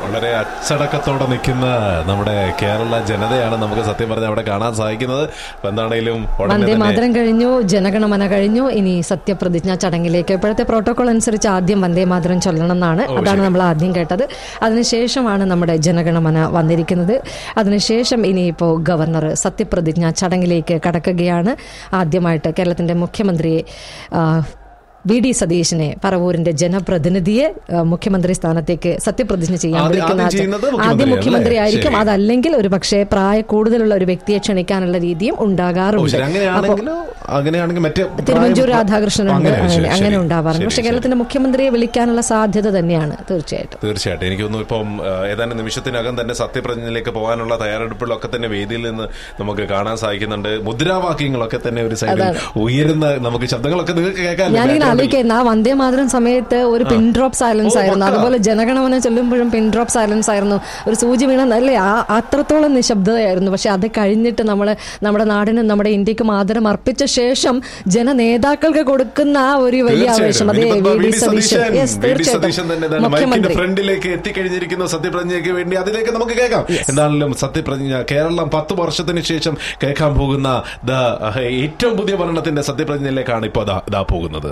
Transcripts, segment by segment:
വളരെ അച്ചടക്കത്തോടെ നിൽക്കുന്ന നമ്മുടെ കേരള ജനതയാണ് നമുക്ക് സത്യം പറഞ്ഞ അവിടെ കാണാൻ സാധിക്കുന്നത് അപ്പൊ എന്താണേലും ഉടനെ വന്ദേ തന്നെ മാതരം കഴിഞ്ഞു ജനഗണമന കഴിഞ്ഞു ഇനി സത്യപ്രതിജ്ഞ ചടങ്ങിലേക്ക് ഇപ്പോഴത്തെ പ്രോട്ടോകോൾ അനുസരിച്ച് ആദ്യം വന്ദേ മാതരം ചൊല്ലണം എന്നാണ് അതാണ് നമ്മൾ ആദ്യം കേട്ടത് അതിനുശേഷമാണ് നമ്മുടെ ജനഗണമന വന്നിരിക്കുന്നത് അതിനുശേഷം ഇനിയിപ്പോൾ ഗവർണർ സത്യപ്രതിജ്ഞ ചടങ്ങിലേക്ക് കടക്കുകയാണ് ആദ്യമായിട്ട് കേരളത്തിന്റെ മുഖ്യമന്ത്രിയെ ആ, വി ഡി സതീശനെ പറവൂരിന്റെ ജനപ്രതിനിധിയെ ആ, മുഖ്യമന്ത്രി സ്ഥാനത്തേക്ക് സത്യപ്രതിജ്ഞ ചെയ്യാൻ ആദ്യം- വിളിക്കുന്ന ആദ്യം ആദ്യം ചെയ്യുന്നത് മുഖ്യമന്ത്രിയാണ് മുഖ്യമന്ത്രി അല്ലേ? ആയിരിക്കും ശരി. അതല്ലെങ്കിൽ ഒരു പക്ഷേ പ്രായ കൂടുതലുള്ള ഒരു വ്യക്തിയെ ക്ഷണിക്കാനുള്ള രീതിയും ഓ, ഉണ്ടാകാറുണ്ട് ശരി അങ്ങനെയാണെങ്കിലോ അങ്ങനെയാണെങ്കിൽ മറ്റേ തിരുവഞ്ചൂർ പ്രായം- രാധാകൃഷ്ണൻ ഉണ്ട് അങ്ങനെ, ശരി, അങ്ങനെ അങ്ങനെ ശരി. ഉണ്ടാവാറുണ്ട് ശരി, പക്ഷെ ശരി. കേരളത്തിന്റെ മുഖ്യമന്ത്രിയെ വിളിക്കാനുള്ള സാധ്യത തന്നെയാണ് തീർച്ചയായിട്ടും തീർച്ചയായിട്ടും എനിക്ക് തോന്നുന്നു ഇപ്പം ആ, ഏതാനും നിമിഷത്തിനകം തന്നെ സത്യപ്രതിജ്ഞയിലേക്ക് പോകാനുള്ള തയ്യാറെടുപ്പുകളൊക്കെ തന്നെ വേദിയിൽ നിന്ന് നമുക്ക് കാണാൻ സാധിക്കുന്നുണ്ട് മുദ്രാവാക്യങ്ങളൊക്കെ തന്നെ ഒരു സൈഡിൽ ഉയരുന്ന നമുക്ക് ശബ്ദങ്ങളൊക്കെ നിങ്ങൾക്ക് കേൾക്കാൻ ഞാനിങ്ങനെ ആലോചിക്കുന്ന ആ വന്ദേ മാതരം സമയത്ത് ഒരു പിൻ ഡ്രോപ്പ് സൈലൻസ് ഓ, ആയിരുന്നു പക്കാ. അതുപോലെ ജനഗണമന ചൊല്ലുമ്പോഴും പിൻ ഡ്രോപ്പ് സൈലൻസ് ആയിരുന്നു ഒരു സൂചി വീണ അല്ലേ ആ അത്രത്തോളം നിശബ്ദതയായിരുന്നു പക്ഷെ അത് കഴിഞ്ഞിട്ട് നമ്മൾ നമ്മുടെ നാടിനും നമ്മുടെ ഇന്ത്യക്കും ആദരം അർപ്പിച്ച ശേഷം ജനനേതാക്കൾക്ക് കൊടുക്കുന്ന ആ ഒരു വലിയ ആവേശം അതെ ഇനിയിപ്പോ V V D D Satheesan Satheesan yes V D Satheesan തീർച്ചയായിട്ടും തന്നെ ഇതാണ് മൈക്കിന്റെ മുഖ്യമന്ത്രി ഫ്രണ്ടിലേക്ക് എത്തിക്കഴിഞ്ഞിരിക്കുന്ന സത്യപ്രതിജ്ഞയ്ക്ക് വേണ്ടി അതിലേക്ക് നമുക്ക് കേൾക്കാം എന്താണെങ്കിലും സത്യപ്രതിജ്ഞ കേരളം പത്ത് വർഷത്തിന് ശേഷം കേൾക്കാൻ പോകുന്ന ദ ഏറ്റവും പുതിയ ഭരണത്തിന്റെ സത്യപ്രതിജ്ഞയിലേക്കാണ് ഇപ്പോൾ ദാ ഇതാ പോകുന്നത്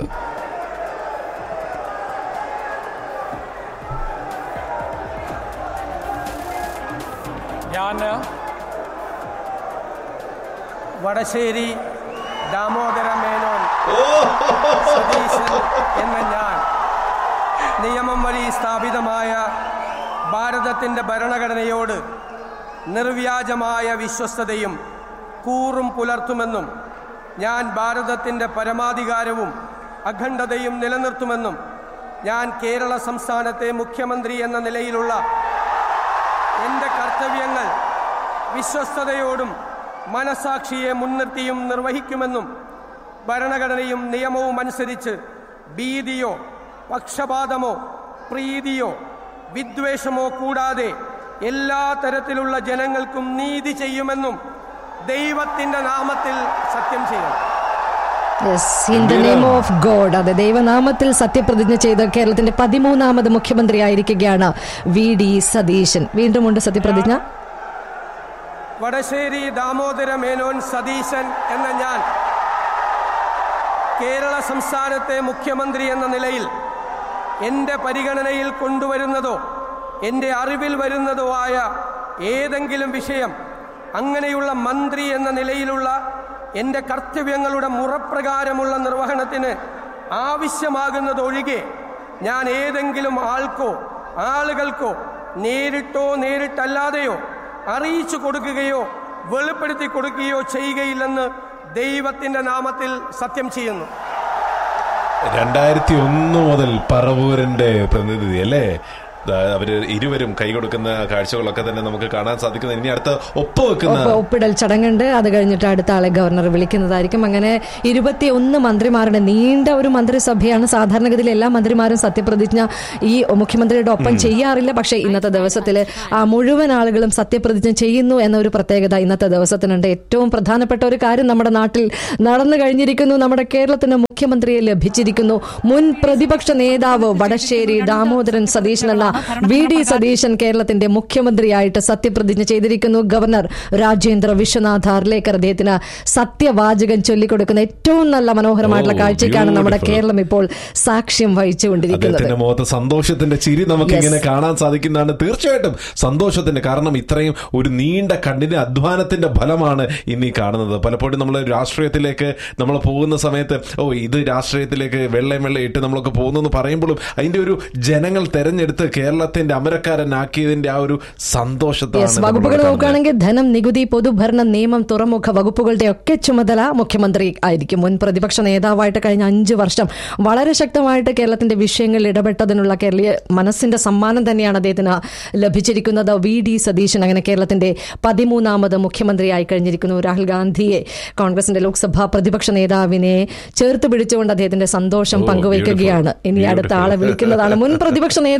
ഞാൻ വടശ്ശേരി ദാമോദര മേനോൻ സതീശൻ എന്ന ഞാൻ നിയമം വഴി സ്ഥാപിതമായ ഭാരതത്തിൻ്റെ ഭരണഘടനയോട് നിർവ്യാജമായ വിശ്വസ്തതയും കൂറും പുലർത്തുമെന്നും ഞാൻ ഭാരതത്തിൻ്റെ പരമാധികാരവും അഖണ്ഡതയും നിലനിർത്തുമെന്നും ഞാൻ കേരള സംസ്ഥാനത്തെ മുഖ്യമന്ത്രി എന്ന നിലയിലുള്ള എൻ്റെ കർത്തവ്യങ്ങൾ വിശ്വസ്തയോടും മനസാക്ഷിയെ മുൻനിർത്തിയും നിർവഹിക്കുമെന്നും ഭരണഘടനയും നിയമവും അനുസരിച്ച് ഭീതിയോ പക്ഷപാതമോ പ്രീതിയോ വിദ്വേഷമോ കൂടാതെ എല്ലാ തരത്തിലുള്ള ജനങ്ങൾക്കും നീതി ചെയ്യുമെന്നും ദൈവത്തിൻ്റെ നാമത്തിൽ സത്യം ചെയ്യും yes in the name of God അതെ ദൈവനാമത്തിൽ സത്യപ്രതിജ്ഞ ചെയ്ത കേരളത്തിന്റെ പതിമൂന്നാമത് മുഖ്യമന്ത്രി ആയിരിക്കുകയാണ് വി ഡി സതീശൻ വീണ്ടുമുണ്ട് സത്യപ്രതിജ്ഞ വടശ്ശേരി ദാമോദര മേനോൻ സതീശൻ എന്ന ഞാൻ കേരള സംസ്ഥാനത്തെ മുഖ്യമന്ത്രി എന്ന നിലയിൽ എൻ്റെ പരിഗണനയിൽ കൊണ്ടുവരുന്നതോ എൻ്റെ അറിവിൽ വരുന്നതോ ആയ ഏതെങ്കിലും വിഷയം അങ്ങനെയുള്ള മന്ത്രി എന്ന നിലയിലുള്ള എൻ്റെ കർത്തവ്യങ്ങളുടെ മുറപ്രകാരമുള്ള നിർവഹണത്തിന് ആവശ്യമാകുന്നതൊഴികെ ഞാൻ ഏതെങ്കിലും ആൾക്കോ ആളുകൾക്കോ നേരിട്ടോ നേരിട്ടല്ലാതെയോ അറിയിച്ചു കൊടുക്കുകയോ വെളിപ്പെടുത്തി കൊടുക്കുകയോ ചെയ്യുകയില്ലെന്ന് ദൈവത്തിൻ്റെ നാമത്തിൽ സത്യം ചെയ്യുന്നു രണ്ടായിരത്തി ഒന്ന് മുതൽ പറവൂരിന്റെ പ്രതിനിധി അല്ലേ ദാ അവര് ഇരുവരും കൈ കൊടുക്കുന്ന കാഴ്ചകളൊക്കെ തന്നെ നമുക്ക് കാണാൻ സാധിക്കുന്ന ഇനി അടുത്ത ഒപ്പുവെക്കുന്ന ഒപ്പ് ഒപ്പിടൽ ചടങ്ങുണ്ട് അത് കഴിഞ്ഞിട്ട് അടുത്ത ആളെ ഗവർണർ വിളിക്കുന്നതായിരിക്കും അങ്ങനെ ഇരുപത്തി ഒന്ന് മന്ത്രിമാരുടെ നീണ്ട ഒരു മന്ത്രിസഭയാണ് സാധാരണഗതിയിൽ എല്ലാ മന്ത്രിമാരും സത്യപ്രതിജ്ഞ ഈ മുഖ്യമന്ത്രിയുടെ ഒപ്പം ചെയ്യാറില്ല പക്ഷേ ഇന്നത്തെ ദിവസത്തിൽ ആ മുഴുവൻ ആളുകളും സത്യപ്രതിജ്ഞ ചെയ്യുന്നു എന്ന ഒരു പ്രത്യേകത ഇന്നത്തെ ദിവസത്തിനുണ്ട് ഏറ്റവും പ്രധാനപ്പെട്ട ഒരു കാര്യം നമ്മുടെ നാട്ടിൽ നടന്നു കഴിഞ്ഞിരിക്കുന്നു നമ്മുടെ കേരളത്തിന് മുഖ്യമന്ത്രിയെ ലഭിച്ചിരിക്കുന്നു മുൻ പ്രതിപക്ഷ നേതാവ് വടശ്ശേരി ദാമോദരൻ സതീശൻ എന്ന വി ഡി സതീശൻ കേരളത്തിന്റെ മുഖ്യമന്ത്രിയായിട്ട് സത്യപ്രതിജ്ഞ ചെയ്തിരിക്കുന്നു ഗവർണർ രാജേന്ദ്ര വിശ്വനാഥ് അർലേക്കർ അദ്ദേഹത്തിന് സത്യവാചകം ചൊല്ലിക്കൊടുക്കുന്ന ഏറ്റവും നല്ല മനോഹരമായിട്ടുള്ള Oh, കാഴ്ചയ്ക്കാണ് നമ്മുടെ beautiful. കേരളം ഇപ്പോൾ സാക്ഷ്യം വഹിച്ചുകൊണ്ടിരിക്കുന്നത് അദ്ദേഹത്തിന്റെ മുഖത്ത് സന്തോഷത്തിന്റെ ചിരി നമുക്ക് Yes. ഇങ്ങനെ കാണാൻ സാധിക്കുന്നതാണ് തീർച്ചയായിട്ടും സന്തോഷത്തിന്റെ കാരണം ഇത്രയും ഒരു നീണ്ട കഠിന അധ്വാനത്തിന്റെ ഫലമാണ് ഇന്ന് ഈ കാണുന്നത് പലപ്പോഴും നമ്മൾ രാഷ്ട്രീയത്തിലേക്ക് നമ്മൾ പോകുന്ന സമയത്ത് ഓ ഇത് രാഷ്ട്രീയത്തിലേക്ക് വെള്ളം വെള്ളം ഇട്ട് നമ്മളൊക്കെ പോകുന്നു പറയുമ്പോഴും അതിന്റെ ഒരു ജനങ്ങൾ തെരഞ്ഞെടുത്ത് കേരളത്തിന്റെ അമരക്കാരനാക്കിയതിന്റെ ആ ഒരു സന്തോഷത്താണ് യെസ് നമ്മൾ വകുപ്പുകൾ കാണുന്നത്. നോക്കുകയാണെങ്കിൽ ധനം നികുതി പൊതുഭരണ നിയമം തുറമുഖ വകുപ്പുകളുടെ ഒക്കെ ചുമതല മുഖ്യമന്ത്രി ആയിരിക്കും മുൻ പ്രതിപക്ഷ നേതാവായിട്ട് കഴിഞ്ഞ അഞ്ചു വർഷം വളരെ ശക്തമായിട്ട് കേരളത്തിന്റെ വിഷയങ്ങളിൽ ഇടപെട്ടതിനുള്ള കേരളീയ മനസ്സിന്റെ സമ്മാനം തന്നെയാണ് അദ്ദേഹത്തിന് ലഭിച്ചിരിക്കുന്നത് വി ഡി സതീശൻ അങ്ങനെ കേരളത്തിന്റെ പതിമൂന്നാമത് മുഖ്യമന്ത്രിയായി കഴിഞ്ഞിരിക്കുന്നു രാഹുൽ ഗാന്ധിയെ കോൺഗ്രസിന്റെ ലോക്സഭാ പ്രതിപക്ഷ നേതാവിനെ ചേർത്ത് പിടിച്ചുകൊണ്ട് അദ്ദേഹത്തിന്റെ സന്തോഷം ഓ, പങ്കുവയ്ക്കുകയാണ് beautiful. ഇനി അടുത്ത ആളെ Beautiful. വിളിക്കുന്നതാണ് മുൻ പ്രതിപക്ഷ നേതാവ്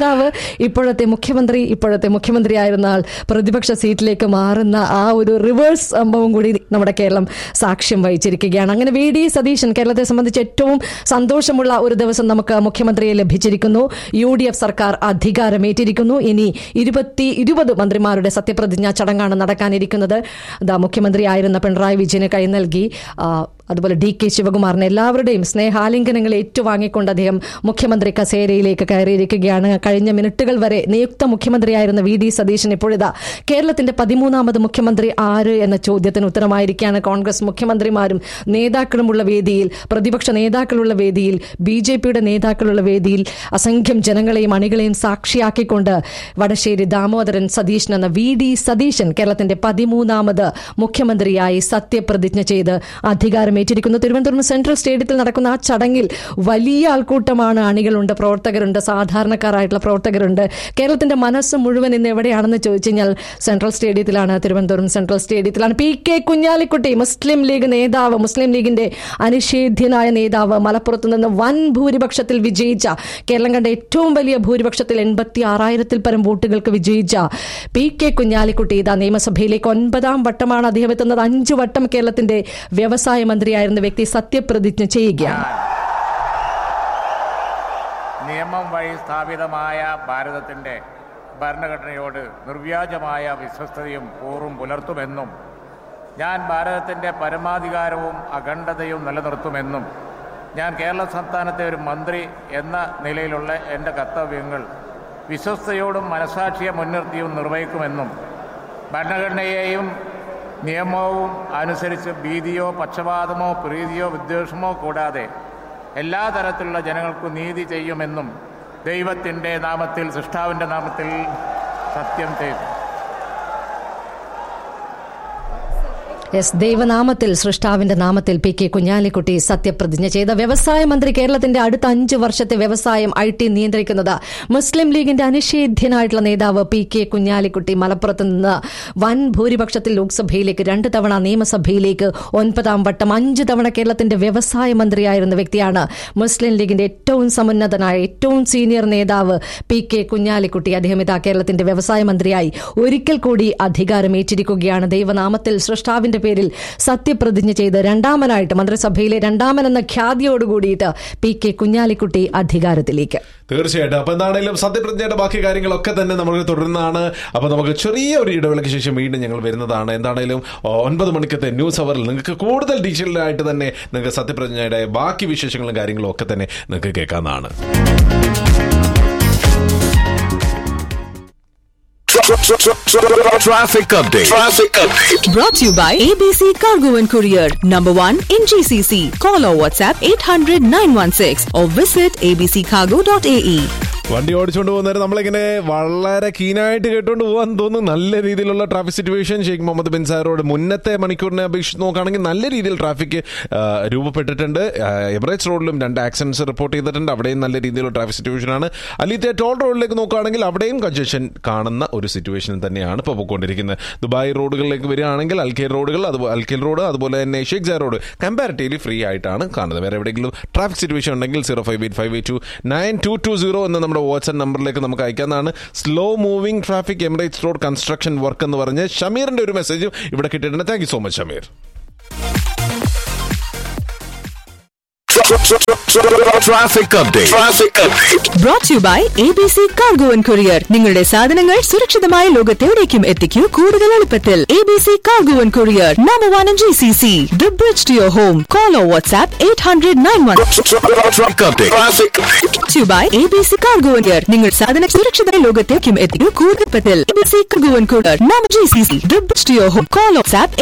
ഇപ്പോഴത്തെ മുഖ്യമന്ത്രി ഇപ്പോഴത്തെ മുഖ്യമന്ത്രിയായിരുന്ന ആൾ പ്രതിപക്ഷ സീറ്റിലേക്ക് മാറുന്ന ആ ഒരു റിവേഴ്സ് സംഭവം കൂടി നമ്മുടെ കേരളം സാക്ഷ്യം വഹിച്ചിരിക്കുകയാണ് അങ്ങനെ വി ഡി സതീശൻ കേരളത്തെ സംബന്ധിച്ച് ഏറ്റവും സന്തോഷമുള്ള ഒരു ദിവസം നമുക്ക് മുഖ്യമന്ത്രിയെ ലഭിച്ചിരിക്കുന്നു യു ഡി എഫ് സർക്കാർ അധികാരമേറ്റിരിക്കുന്നു ഇനി ഇരുപത്തി ഇരുപത് മന്ത്രിമാരുടെ സത്യപ്രതിജ്ഞാ ചടങ്ങാണ് നടക്കാനിരിക്കുന്നത് ദാ മുഖ്യമന്ത്രിയായിരുന്ന പിണറായി വിജയന് കൈ നൽകി ആ, അതുപോലെ ഡി കെ ശിവകുമാറിന് എല്ലാവരുടെയും സ്നേഹാലിംഗനങ്ങൾ ഏറ്റുവാങ്ങിക്കൊണ്ട് അദ്ദേഹം മുഖ്യമന്ത്രി കസേരയിലേക്ക് കയറിയിരിക്കുകയാണ് കഴിഞ്ഞ മിനിറ്റുകൾ വരെ നിയുക്ത മുഖ്യമന്ത്രിയായിരുന്ന വി ഡി സതീശൻ ഇപ്പോഴിതാ കേരളത്തിന്റെ പതിമൂന്നാമത് മുഖ്യമന്ത്രി ആര് എന്ന ചോദ്യത്തിന് ഉത്തരമായിരിക്കുകയാണ് കോൺഗ്രസ് മുഖ്യമന്ത്രിമാരും നേതാക്കളുമുള്ള വേദിയിൽ പ്രതിപക്ഷ നേതാക്കളുള്ള വേദിയിൽ ബി ജെ പിയുടെ നേതാക്കളുള്ള വേദിയിൽ അസംഖ്യം ജനങ്ങളെയും അണികളെയും സാക്ഷിയാക്കിക്കൊണ്ട് വടശ്ശേരി ദാമോദരൻ സതീശൻ എന്ന വി ഡി സതീശൻ കേരളത്തിന്റെ പതിമൂന്നാമത് മുഖ്യമന്ത്രിയായി സത്യപ്രതിജ്ഞ ചെയ്ത് അധികാരമേറ്റിരിക്കുന്നു തിരുവനന്തപുരം സെൻട്രൽ സ്റ്റേഡിയത്തിൽ നടക്കുന്ന ആ ചടങ്ങിൽ വലിയ ആൾക്കൂട്ടമാണ് അണികളുണ്ട് പ്രവർത്തകരുണ്ട് സാധാരണക്കാരായിട്ടുള്ള പ്രവർത്തകരുണ്ട് കേരളത്തിന്റെ മനസ്സ് മുഴുവൻ ഇന്ന് എവിടെയാണെന്ന് ചോദിച്ചു കഴിഞ്ഞാൽ സെൻട്രൽ സ്റ്റേഡിയത്തിലാണ് തിരുവനന്തപുരം സെൻട്രൽ സ്റ്റേഡിയത്തിലാണ് പി കെ കുഞ്ഞാലിക്കുട്ടി മുസ്ലിം ലീഗ് നേതാവ് മുസ്ലിം ലീഗിന്റെ അനിഷേധ്യനായ നേതാവ് മലപ്പുറത്ത് നിന്ന് വൻ ഭൂരിപക്ഷത്തിൽ വിജയിച്ച കേരളം കണ്ട ഏറ്റവും വലിയ ഭൂരിപക്ഷത്തിൽ എൺപത്തി ആറായിരത്തിൽ പരം വോട്ടുകൾക്ക് വിജയിച്ച പി കെ കുഞ്ഞാലിക്കുട്ടി ഇതാ നിയമസഭയിലേക്ക് ഒൻപതാം വട്ടമാണ് അദ്ദേഹം എത്തുന്നത് അഞ്ചു വട്ടം കേരളത്തിന്റെ വ്യവസായ മന്ത്രിയായിരുന്ന വ്യക്തി സത്യപ്രതിജ്ഞ ചെയ്യുകയാണ് നിയമം വഴി സ്ഥാപിതമായ ഭാരതത്തിൻ്റെ ഭരണഘടനയോട് നിർവ്യാജമായ വിശ്വസ്തയും കൂറും പുലർത്തുമെന്നും ഞാൻ ഭാരതത്തിൻ്റെ പരമാധികാരവും അഖണ്ഡതയും നിലനിർത്തുമെന്നും ഞാൻ കേരള സംസ്ഥാനത്തെ ഒരു മന്ത്രി എന്ന നിലയിലുള്ള എൻ്റെ കർത്തവ്യങ്ങൾ വിശ്വസ്തയോടും മനസാക്ഷിയെ മുൻനിർത്തിയും നിർവഹിക്കുമെന്നും ഭരണഘടനയെയും നിയമവും അനുസരിച്ച് ഭീതിയോ പക്ഷപാതമോ പ്രീതിയോ വിദ്വേഷമോ കൂടാതെ എല്ലാ തരത്തിലുള്ള ജനങ്ങൾക്കും നീതി ചെയ്യുമെന്നും ദൈവത്തിൻ്റെ നാമത്തിൽ സൃഷ്ടാവിൻ്റെ നാമത്തിൽ സത്യം ചെയ്തു എസ് ദൈവനാമത്തിൽ സൃഷ്ടാവിന്റെ നാമത്തിൽ പി കെ കുഞ്ഞാലിക്കുട്ടി സത്യപ്രതിജ്ഞ ചെയ്ത വ്യവസായ മന്ത്രി കേരളത്തിന്റെ അടുത്ത അഞ്ച് വർഷത്തെ വ്യവസായം ഐ ടി നിയന്ത്രിക്കുന്നത് മുസ്ലിം ലീഗിന്റെ അനിഷേധ്യനായിട്ടുള്ള നേതാവ് പി കെ കുഞ്ഞാലിക്കുട്ടി മലപ്പുറത്ത് നിന്ന് വൻ ഭൂരിപക്ഷത്തിൽ ലോക്സഭയിലേക്ക് രണ്ട് തവണ നിയമസഭയിലേക്ക് ഒൻപതാം വട്ടം അഞ്ച് തവണ കേരളത്തിന്റെ വ്യവസായ മന്ത്രിയായിരുന്ന വ്യക്തിയാണ് മുസ്ലിം ലീഗിന്റെ ഏറ്റവും സമുന്നതനായ ഏറ്റവും സീനിയർ നേതാവ് പി കെ കുഞ്ഞാലിക്കുട്ടി അദ്ദേഹം ഇതാ കേരളത്തിന്റെ വ്യവസായ മന്ത്രിയായി ഒരിക്കൽ കൂടി അധികാരമേറ്റിരിക്കുകയാണ് ദൈവനാമത്തിൽ സൃഷ്ടാവിന്റെ പേരിൽ സത്യപ്രതിജ്ഞ ചെയ്ത് രണ്ടാമനായിട്ട് മന്ത്രിസഭയിലെ രണ്ടാമനെന്ന ഖ്യാതിയോടുകൂടിയിട്ട് പി കെ കുഞ്ഞാലിക്കുട്ടി അധികാരത്തിലേക്ക് തീർച്ചയായിട്ടും അപ്പൊ എന്താണെങ്കിലും സത്യപ്രതിജ്ഞയുടെ ബാക്കി കാര്യങ്ങളൊക്കെ തന്നെ നമുക്ക് തുടരുന്നതാണ് അപ്പൊ നമുക്ക് ചെറിയ ഒരു ഇടവേളയ്ക്ക് ശേഷം വീണ്ടും ഞങ്ങൾ വരുന്നതാണ് എന്താണെങ്കിലും ഒൻപത് മണിക്കത്തെ ന്യൂസ് അവറിൽ നിങ്ങൾക്ക് കൂടുതൽ ഡീറ്റെയിൽഡ് ആയിട്ട് തന്നെ നിങ്ങൾക്ക് സത്യപ്രതിജ്ഞയുടെ ബാക്കി വിശേഷങ്ങളും കാര്യങ്ങളും ഒക്കെ തന്നെ നിങ്ങൾക്ക് കേൾക്കാവുന്നതാണ് Traffic update. Traffic update. Brought to you by ABC Cargo and Courier, number one in GCC. Call or WhatsApp 800 916 or visit abccargo.ae. വണ്ടി ഓടിച്ചുകൊണ്ട് പോകുന്നവരെ നമ്മളിങ്ങനെ വളരെ കീനായിട്ട് കേട്ടുകൊണ്ട് പോകാൻ തോന്നുന്നു നല്ല രീതിയിലുള്ള traffic situation Sheikh Mohammed bin Zayed road മുന്നത്തെ മണിക്കൂറിനെ അപേക്ഷിച്ച് നോക്കുകയാണെങ്കിൽ നല്ല രീതിയിൽ ട്രാഫിക് രൂപപ്പെട്ടിട്ടുണ്ട് ആ, എമിറേറ്റ്സ് റോഡിലും രണ്ട് ആക്സിഡൻസ് റിപ്പോർട്ട് ചെയ്തിട്ടുണ്ട് അവിടെയും നല്ല രീതിയിലുള്ള ട്രാഫിക് സിറ്റുവേഷനാണ് അലിത്തെ ടോൾ റോഡിലേക്ക് നോക്കുകയാണെങ്കിൽ അവിടെയും കൺജഷൻ കാണുന്ന ഒരു സിറ്റുവേഷൻ തന്നെയാണ് ഇപ്പോൾ പോയിക്കൊണ്ടിരിക്കുന്നത് ദുബായ് റോഡുകളിലേക്ക് വരികയാണെങ്കിൽ അൽക്കേൽ റോഡുകൾ അതുപോലെ അൽക്കേൽ റോഡ് അതുപോലെ തന്നെ ഷെയ്ഖ് ജാ റോഡ് കമ്പാരിറ്റീവ്ലി ഫ്രീ ആയിട്ടാണ് കാണുന്നത് വേറെ എവിടെയെങ്കിലും ട്രാഫിക് സിറ്റുവേഷൻ ഉണ്ടെങ്കിൽ zero five eight five eight two nine two two zero എന്ന നമ്മുടെ വാട്സ്ആപ്പ് നമ്പറിലേക്ക് നമുക്ക് അയക്കാവുന്നതാണ് slow moving traffic Emirates road construction work എന്ന് പറഞ്ഞ് ഷമീറിന്റെ ഒരു മെസ്സേജും ഇവിടെ കിട്ടിയിട്ടുണ്ട് thank you so much Shameer Traffic update. Traffic update. Brought to you by ABC Cargo and Courier. നിങ്ങളുടെ സാധനങ്ങൾ സുരക്ഷിതമായ ലോകത്തെവിടേക്കും എത്തിക്കൂ കൂടുതൽ എളുപ്പത്തിൽ ABC Cargo and Courier, number one in GCC. The bridge to your home. Call or WhatsApp 800 916. Traffic update. Traffic update. Brought to you by ABC Cargo and Courier. നിങ്ങൾ സാധനം സുരക്ഷിതമായ ലോകത്തേക്കും എത്തിക്കൂ കൂടുതൽ എളുപ്പത്തിൽ ABC Cargo and Courier, number GCC. The bridge to your home. Call or WhatsApp